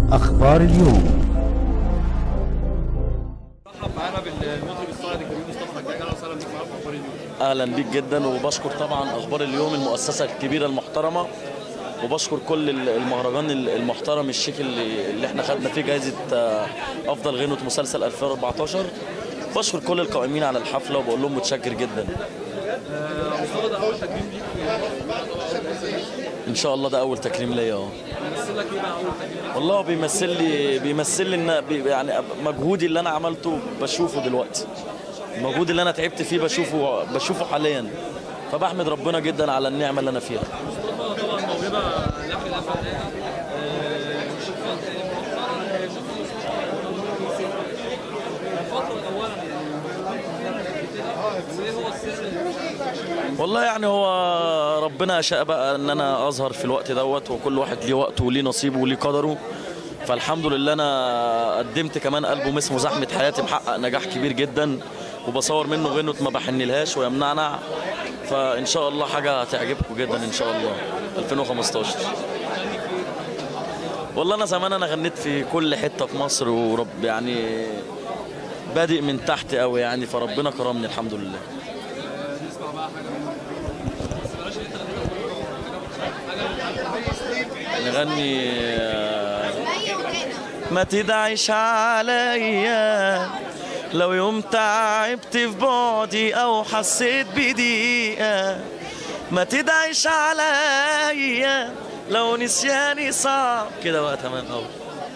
أخبار اليوم رحب معانا بالمطرب الصاعد الجميل مصطفى حجاج اهلا وسهلا بيك معانا في اخبار اليوم اهلا بيك جدا وبشكر طبعا اخبار اليوم المؤسسه الكبيره المحترمه وبشكر كل المهرجان المحترم الشيك اللي, اللي احنا خدنا فيه جائزه آه، افضل غنوه مسلسل 2014 بشكر كل القائمين على الحفله وبقول لهم متشكر جدا مصطفى ده اول تكريم ليك ان شاء الله ده اول تكريم ليا اه بيمثل لك ايه بقى اول تكريم ليك؟ والله هو بيمثل لي بيمثل لي إن بي- يعني مجهودي اللي انا عملته بشوفه دلوقتي المجهود اللي انا تعبت فيه بشوفه بشوفه حاليا فبحمد ربنا جدا على النعمه اللي انا فيها مصطفى طبعا موهبه لا خلاف عليها آه، شوف مؤخرا شوف الفتره الاولى وايه هو السر والله يعني هو ربنا شاء بقى ان انا اظهر في الوقت دوت وكل واحد ليه وقته وليه نصيبه وليه قدره فالحمد لله انا قدمت كمان البوم اسمه زحمه حياتي محقق نجاح كبير جدا وبصور منه غنوه ما بحنلهاش ويمنعنع فان شاء الله حاجه هتعجبكم جدا ان شاء الله 2015 والله انا زمان انا غنيت في كل حته في مصر ورب يعني بادئ من تحت قوي يعني فربنا كرمني الحمد لله نسمع بقى حاجه منه بس بلاش انت نغني آه، ما تدعيش عليا لو يوم تعبت في بعدي او حسيت بضيقه ما تدعيش عليا لو نسياني صعب كده بقى تمام قوي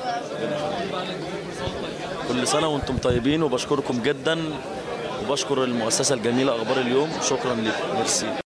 كل سنه وانتم طيبين وبشكركم جدا وبشكر المؤسسه الجميله اخبار اليوم شكرا لكم ميرسي